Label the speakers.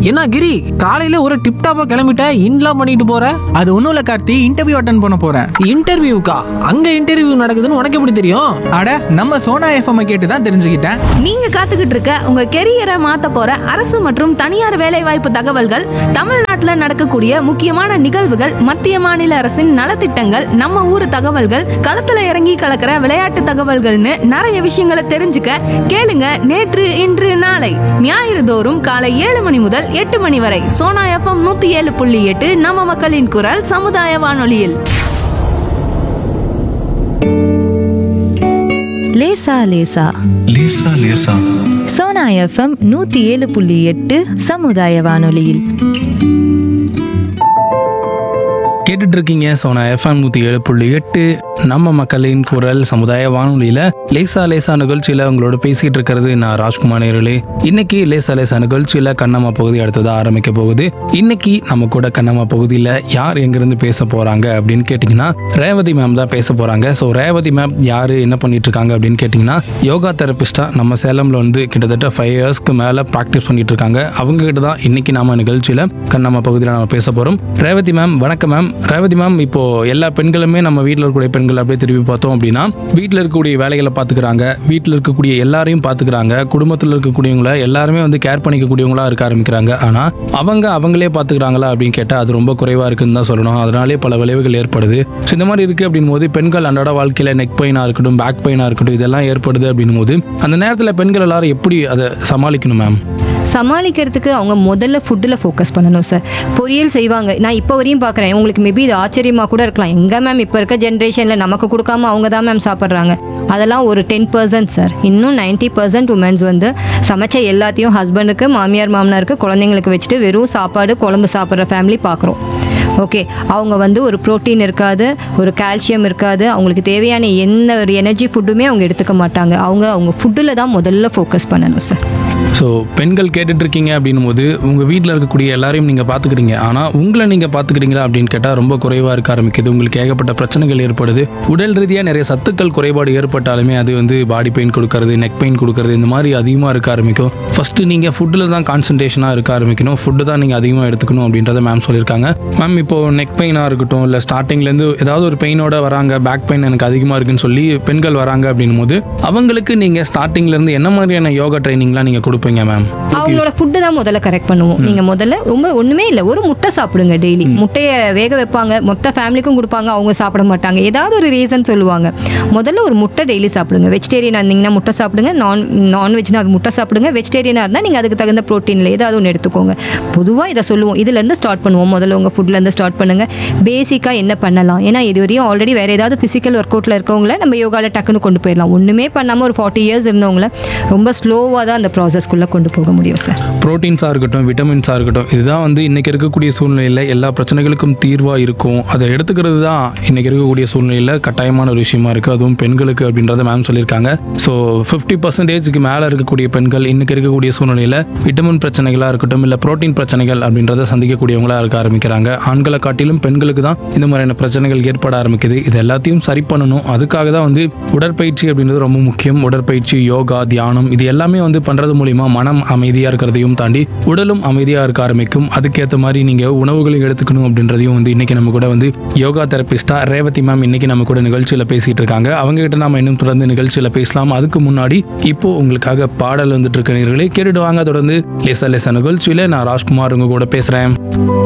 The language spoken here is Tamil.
Speaker 1: என்ன கிரி காலையில ஒரு டிப்டாப்பா கிளம்பிட்ட இன்லாம் பண்ணிட்டு போற
Speaker 2: அது ஒன்றும் இல்லை கார்த்தி இன்டர்வியூ அட்டன் பண்ண போகிறேன்
Speaker 1: இன்டர்வியூக்கா அங்க இன்டர்வியூ நடக்குதுன்னு உனக்கு எப்படி தெரியும்
Speaker 2: அட நம்ம சோனா எஃப்எம் கேட்டு தான் தெரிஞ்சுக்கிட்டேன்
Speaker 3: நீங்க காத்துக்கிட்டு இருக்க உங்க கெரியரை மாத்த போற அரசு மற்றும் தனியார் வேலைவாய்ப்பு தகவல்கள் தமிழ்நாட்டுல நடக்கக்கூடிய முக்கியமான நிகழ்வுகள் மத்திய மாநில அரசின் நலத்திட்டங்கள் நம்ம ஊர் தகவல்கள் களத்துல இறங்கி கலக்கிற விளையாட்டு தகவல்கள்னு நிறைய விஷயங்களை தெரிஞ்சுக்க கேளுங்க நேற்று இன்று நாளை ஞாயிறு தோறும் காலை ஏழு மணி முதல் எட்டு மணி வரை சோனா எஃப்எம் நூத்தி ஏழு புள்ளி எட்டு நம்ம மக்களின் குரல் சமுதாய வானொலியில்
Speaker 4: லேசா லேசா
Speaker 5: லேசா லேசா
Speaker 4: சோனா எஃப்எம் நூத்தி ஏழு புள்ளி எட்டு சமுதாய வானொலியில்
Speaker 6: கேட்டுட்டு இருக்கீங்க சோனா எஃப்எம் நூற்றி ஏழு புள்ளி எட்டு நம்ம மக்களின் குரல் சமுதாய வானொலியில் லேசா லேசா நிகழ்ச்சியில் உங்களோட பேசிகிட்டு இருக்கிறது நான் ராஜ்குமார் நேரலே இன்னைக்கு லேசா லேசா நிகழ்ச்சியில் கண்ணம்மா பகுதி அடுத்ததாக ஆரம்பிக்க போகுது இன்னைக்கு நம்ம கூட கண்ணம்மா பகுதியில் யார் எங்கேருந்து பேச போகிறாங்க அப்படின்னு கேட்டிங்கன்னா ரேவதி மேம் தான் பேச போகிறாங்க ஸோ ரேவதி மேம் யார் என்ன பண்ணிட்டு இருக்காங்க அப்படின்னு கேட்டிங்கன்னா யோகா தெரபிஸ்டாக நம்ம சேலமில் வந்து கிட்டத்தட்ட ஃபைவ் இயர்ஸ்க்கு மேலே ப்ராக்டிஸ் பண்ணிட்டு இருக்காங்க அவங்க கிட்ட தான் இன்னைக்கு நாம நிகழ்ச்சியில் கண்ணம்மா பகுதியில் நம்ம பேச போகிறோம் ரேவதி மேம் வணக்கம் மேம் ரேவதி மேம் இப்போ எல்லா பெண்களுமே நம்ம வீட்டில் இருக்கக்கூடிய பெண்கள் அப்படியே திருப்பி பார்த்தோம் அப்படின்னா வீட்டில் இருக்கக்கூடிய வேலைகளை பார்த்துக்கிறாங்க வீட்டில் இருக்கக்கூடிய எல்லாரையும் பார்த்துக்கிறாங்க குடும்பத்தில் இருக்கக்கூடியவங்கள எல்லாருமே வந்து கேர் பண்ணிக்கக்கூடியவங்களா இருக்க ஆரம்பிக்கிறாங்க ஆனால் அவங்க அவங்களே பார்த்துக்கிறாங்களா அப்படின்னு கேட்டால் அது ரொம்ப குறைவாக இருக்குன்னு தான் சொல்லணும் அதனாலே பல விளைவுகள் ஏற்படுது ஸோ இந்த மாதிரி இருக்குது அப்படின் போது பெண்கள் அன்றாட வாழ்க்கையில் நெக் பெயினாக இருக்கட்டும் பேக் பெயினாக இருக்கட்டும் இதெல்லாம் ஏற்படுது அப்படின்னும் போது அந்த நேரத்தில் பெண்கள் எல்லாரும் எப்படி அதை சமாளிக்கணும் மேம்
Speaker 7: சமாளிக்கிறதுக்கு அவங்க முதல்ல ஃபுட்டில் ஃபோக்கஸ் பண்ணணும் சார் பொரியல் செய்வாங்க நான் இப்போ வரையும் பார்க்குறேன் உங்களுக்கு மேபி இது ஆச்சரியமாக கூட இருக்கலாம் எங்கே மேம் இப்போ இருக்க ஜென்ரேஷனில் நமக்கு கொடுக்காம அவங்க தான் மேம் சாப்பிட்றாங்க அதெல்லாம் ஒரு டென் பர்சன்ட் சார் இன்னும் நைன்ட்டி பர்சன்ட் உமன்ஸ் வந்து சமைச்ச எல்லாத்தையும் ஹஸ்பண்டுக்கு மாமியார் மாமனாருக்கு குழந்தைங்களுக்கு வச்சுட்டு வெறும் சாப்பாடு குழம்பு சாப்பிட்ற ஃபேமிலி பார்க்குறோம் ஓகே அவங்க வந்து ஒரு புரோட்டீன் இருக்காது ஒரு கால்சியம் இருக்காது அவங்களுக்கு தேவையான எந்த ஒரு எனர்ஜி ஃபுட்டுமே அவங்க எடுத்துக்க மாட்டாங்க அவங்க அவங்க ஃபுட்டில் தான் முதல்ல ஃபோக்கஸ் பண்ணணும் சார்
Speaker 6: ஸோ பெண்கள் கேட்டுட்டு இருக்கீங்க அப்படின்னும் போது உங்கள் வீட்டில் இருக்கக்கூடிய எல்லாரையும் நீங்கள் பார்த்துக்கிறீங்க ஆனால் உங்களை நீங்கள் பார்த்துக்கிறீங்களா அப்படின்னு கேட்டால் ரொம்ப குறைவாக இருக்க ஆரம்பிக்குது உங்களுக்கு ஏகப்பட்ட பிரச்சனைகள் ஏற்படுது உடல் ரீதியாக நிறைய சத்துக்கள் குறைபாடு ஏற்பட்டாலுமே அது வந்து பாடி பெயின் கொடுக்கறது நெக் பெயின் கொடுக்கறது இந்த மாதிரி அதிகமாக இருக்க ஆரம்பிக்கும் ஃபஸ்ட்டு நீங்கள் ஃபுட்டில் தான் கான்சன்ட்ரேஷனாக இருக்க ஆரம்பிக்கணும் ஃபுட்டு தான் நீங்கள் அதிகமாக எடுத்துக்கணும் அப்படின்றத மேம் சொல்லியிருக்காங்க மேம் இப்போ நெக் பெயினாக இருக்கட்டும் இல்லை ஸ்டார்டிங்லேருந்து ஏதாவது ஒரு பெயினோட வராங்க பேக் பெயின் எனக்கு அதிகமாக இருக்குன்னு சொல்லி பெண்கள் வராங்க அப்படின்னும் போது அவங்களுக்கு நீங்கள் ஸ்டார்டிங்லேருந்து என்ன மாதிரியான யோகா ட்ரைனிங்லாம் நீங்கள் கொடுப்பீங்க மேம்
Speaker 7: அவங்களோட ஃபுட்டு தான் முதல்ல கரெக்ட் பண்ணுவோம் நீங்க முதல்ல ரொம்ப ஒண்ணுமே இல்லை ஒரு முட்டை சாப்பிடுங்க டெய்லி முட்டையை வேக வைப்பாங்க மொத்த ஃபேமிலிக்கும் கொடுப்பாங்க அவங்க சாப்பிட மாட்டாங்க ஏதாவது ஒரு ரீசன் சொல்லுவாங்க முதல்ல ஒரு முட்டை டெய்லி சாப்பிடுங்க வெஜிடேரியன் இருந்தீங்கன்னா முட்டை சாப்பிடுங்க நான் நான்வெஜ்னா முட்டை சாப்பிடுங்க வெஜிடேரியனாக இருந்தால் நீங்கள் அதுக்கு தகுந்த ப்ரோட்டீனில் ஏதாவது ஒன்று எடுத்துக்கோங்க பொதுவாக இதை சொல்லுவோம் இதுலேருந்து ஸ்டார்ட் பண்ணுவோம் முதல்ல உங்கள் ஃபுட்லேருந்து ஸ்டார்ட் பண்ணுங்க பேசிக்காக என்ன பண்ணலாம் ஏன்னா இது வரையும் ஆல்ரெடி வேறு ஏதாவது ஃபிசிக்கல் ஒர்க் அவுட்டில் இருக்கவங்கள நம்ம யோகாவில் டக்குன்னு கொண்டு போயிடலாம் ஒன்றுமே பண்ணாமல் ஒரு ஃபார்ட்டி இயர்ஸ் இருந்தவங்கள ரொம்ப ஸ்லோவாக தான் அந்த ப்ராசஸ்க்குள்ளே கொண்டு போக முடியும் சார்
Speaker 6: ப்ரோட்டீன்ஸாக இருக்கட்டும் விட்டமின்ஸாக இருக்கட்டும் இதுதான் வந்து இன்றைக்கி இருக்கக்கூடிய சூழ்நிலையில் எல்லா பிரச்சனைகளுக்கும் தீர்வாக இருக்கும் அதை எடுத்துக்கிறது தான் இன்றைக்கி இருக்கக்கூடிய சூழ்நிலையில் கட்டாயமான ஒரு விஷயமா இருக்குது அதுவும் பெண்களுக்கு அப்படின்றத மேம் சொல்லியிருக்காங்க ஸோ ஃபிஃப்டி பர்சன்டேஜுக்கு மேலே இருக்கக்கூடிய பெண்கள் இன்றைக்கி இருக்கக்கூடிய சூழ்நிலையில் விட்டமின் பிரச்சனைகளாக இருக்கட்டும் இல்லை ப்ரோட்டீன் பிரச்சனைகள் அப்படின்றத சந்திக்கக்கூடியவங்களா இருக்க ஆரம்பிக்கிறாங்க ஆண்களை காட்டிலும் பெண்களுக்கு தான் இந்த மாதிரியான பிரச்சனைகள் ஏற்பட ஆரம்பிக்குது இது எல்லாத்தையும் சரி பண்ணணும் அதுக்காக தான் வந்து உடற்பயிற்சி அப்படின்றது ரொம்ப முக்கியம் உடற்பயிற்சி யோகா தியானம் இது எல்லாமே வந்து பண்ணுறது மூலிமா மனம் அமைதியாக இருக்கிறதையும் தாண்டி உடலும் அமைதியாக இருக்க ஆரம்பிக்கும் அதுக்கேற்ற மாதிரி நீங்கள் உணவுகளை எடுத்துக்கணும் அப்படின்றதையும் வந்து இன்னைக்கு நம்ம கூட வந்து யோகா தெரபிஸ்டா ரேவதி மேம் இன்னைக்கு நம்ம கூட நிகழ்ச்சியில் பேசிட்டு இருக்காங்க அவங்க கிட்ட நாம இன்னும் தொடர்ந்து நிகழ்ச்சியில் பேசலாம் அதுக்கு முன்னாடி இப்போ உங்களுக்காக பாடல் வந்துட்டு இருக்க நேர்களே கேட்டுட்டு வாங்க தொடர்ந்து லேசா லேசா நிகழ்ச்சியில் நான் ராஜ்குமார் உங்க கூட பேசுகிறேன்